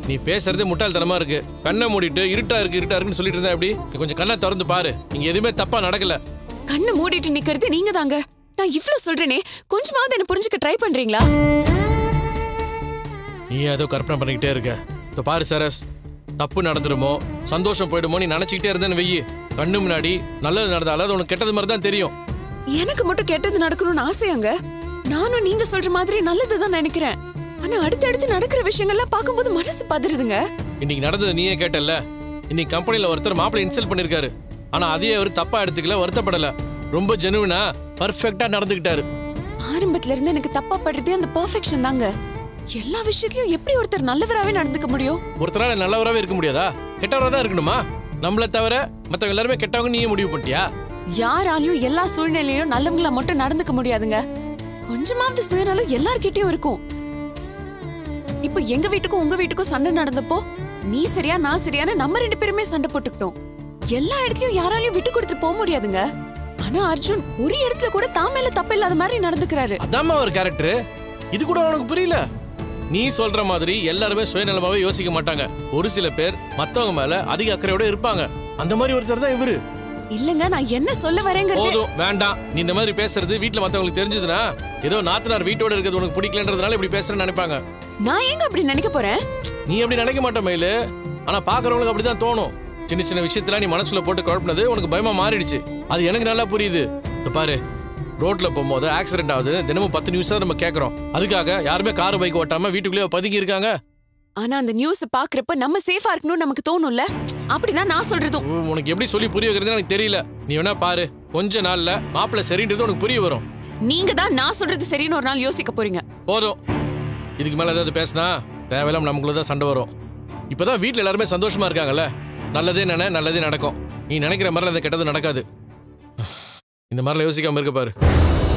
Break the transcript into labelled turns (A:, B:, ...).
A: நீ பேசுறதே முட்டாள்தனமா இருக்கு கண்ணை மூடிட்டு இருட்டா இருக்கு இருட்டா இருக்குன்னு சொல்லிட்டு இருந்தா எப்படி நீ கொஞ்சம் கண்ணை திறந்து பாரு இங்க எதுவுமே தப்பா நடக்கல
B: கண்ணை மூடிட்டு நிக்கிறது நீங்க தாங்க நான் இவ்ளோ சொல்றேனே கொஞ்சமாவது என்ன புரிஞ்சுக்க ட்ரை பண்றீங்களா
A: நீ ஏதோ கற்பனை பண்ணிக்கிட்டே இருக்க இப்போ பாரு சரஸ் தப்பு நடந்துருமோ சந்தோஷம் போயிடுமோ நீ நினைச்சுக்கிட்டே இருந்தேன்னு வெய்யி கண்ணு முன்னாடி நல்லது நடந்தாலும் அது உனக்கு கெட்டது மாதிரி தான் தெரியும்
B: எனக்கு மட்டும் கெட்டது நடக்கணும்னு ஆசையாங்க நானும் நீங்க சொல்ற மாதிரி நல்லதுதான் நினைக்கிறேன் ஆனா அடுத்தடுத்து நடக்கிற விஷயங்கள்லாம் பார்க்கும்போது மனசு பதறுதுங்க
A: இன்னைக்கு நடந்தது நீயே கேட்டல்ல இன்னைக்கு கம்பெனில ஒருத்தர் மாப்பிள்ளை இன்சல்ட் பண்ணிருக்காரு ஆனா அதையே அவர் தப்பா எடுத்துக்கல வருத்தப்படல ரொம்ப ஜெனுவினா பர்ஃபெக்டா நடந்துக்கிட்டாரு
B: ஆரம்பத்துல இருந்து எனக்கு தப்பா படுறதே அந்த பெர்ஃபெக்ஷன் தாங்க எல்லா விஷயத்திலயும் எப்படி ஒருத்தர் நல்லவராவே நடந்துக்க முடியும்
A: ஒருத்தரால நல்லவராவே இருக்க முடியாதா கெட்டவரா தான் இருக்கணுமா நம்மள தவிர மத்தவங்க எல்லாருமே கெட்டவங்க நீயே முடிவு பண்ணிட்டியா
B: யாராலையும் எல்லா சூழ்நிலையிலும் நல்லவங்களா மட்டும் நடந்துக்க முடியாதுங்க கொஞ்சமாவது சுயநலம் எல்லார்கிட்டயும் இருக்கும் இப்போ எங்க வீட்டுக்கும் உங்க வீட்டுக்கும் சண்டை நடந்தப்போ நீ சரியா நான் சரியான நம்ம ரெண்டு பேருமே சண்டை போட்டுக்கிட்டோம் எல்லா இடத்துலயும் யாராலையும் விட்டு கொடுத்து போக முடியாதுங்க ஆனா அர்ஜுன் ஒரு இடத்துல கூட தான் மேல தப்பு இல்லாத மாதிரி நடந்துக்கிறாரு
A: அதாம்மா ஒரு கேரக்டர் இது கூட உனக்கு புரியல நீ சொல்ற மாதிரி எல்லாருமே சுயநலமாவே யோசிக்க மாட்டாங்க ஒரு சில பேர் மத்தவங்க மேல அதிக அக்கறையோட இருப்பாங்க அந்த மாதிரி ஒருத்தர் தான் இவரு
B: இல்லங்க நான் என்ன சொல்ல வரேங்கிறது
A: போதும் வேண்டாம் நீ இந்த மாதிரி பேசுறது வீட்ல மத்தவங்களுக்கு தெரிஞ்சதுன்னா ஏதோ நாத்தனார் வீட்டோட இருக்கிறது உனக்கு பிடிக்கலன்றதுனால இப்படி பேசுறேன்னு நினைப்பாங்க
B: நான் ஏங்க அப்படி நினைக்க போறேன்
A: நீ அப்படி நினைக்க மாட்ட மயிலு ஆனா பாக்குறவங்களுக்கு அப்படிதான் தோணும் சின்ன சின்ன விஷயத்துல நீ மனசுல போட்டு குழப்பினது உனக்கு பயமா மாறிடுச்சு அது எனக்கு நல்லா புரியுது இப்ப பாரு ரோட்ல போகும்போது ஆக்சிடென்ட் ஆகுது தினமும் பத்து நியூஸ் தான் நம்ம கேக்குறோம் அதுக்காக யாருமே கார் பைக் ஓட்டாம வீட்டுக்குள்ளேயே பதுங்கி இருக்காங்க
B: ஆனா அந்த நியூஸ் பாக்குறப்ப நம்ம சேஃபா இருக்கணும்னு நமக்கு தோணும்ல அப்படிதான் நான் சொல்றதும்
A: உ- உனக்கு எப்படி சொல்லி புரிய வைக்கிறதுன்னு எனக்கு தெரியல நீ வேணா பாரு கொஞ்ச நாள்ல மாப்பிள்ளை சரின்றது உனக்கு புரிய வரும்
B: நீங்க தான் நான் சொல்றது சரின்னு ஒரு நாள் யோசிக்க போறீங்க
A: போதும் இதுக்கு மேல ஏதாவது பேசினா தேவையில்லாம நமக்குள்ள தான் சண்டை வரும் இப்பதான் வீட்ல எல்லாருமே சந்தோஷமா இருக்காங்கல்ல நல்லதே நினை நல்லதே நடக்கும் நீ நினைக்கிற மாதிரிலாம் அது கெட்டது நடக்காது இந்த மாதிரிலாம் யோசிக்காம இருக்க பாரு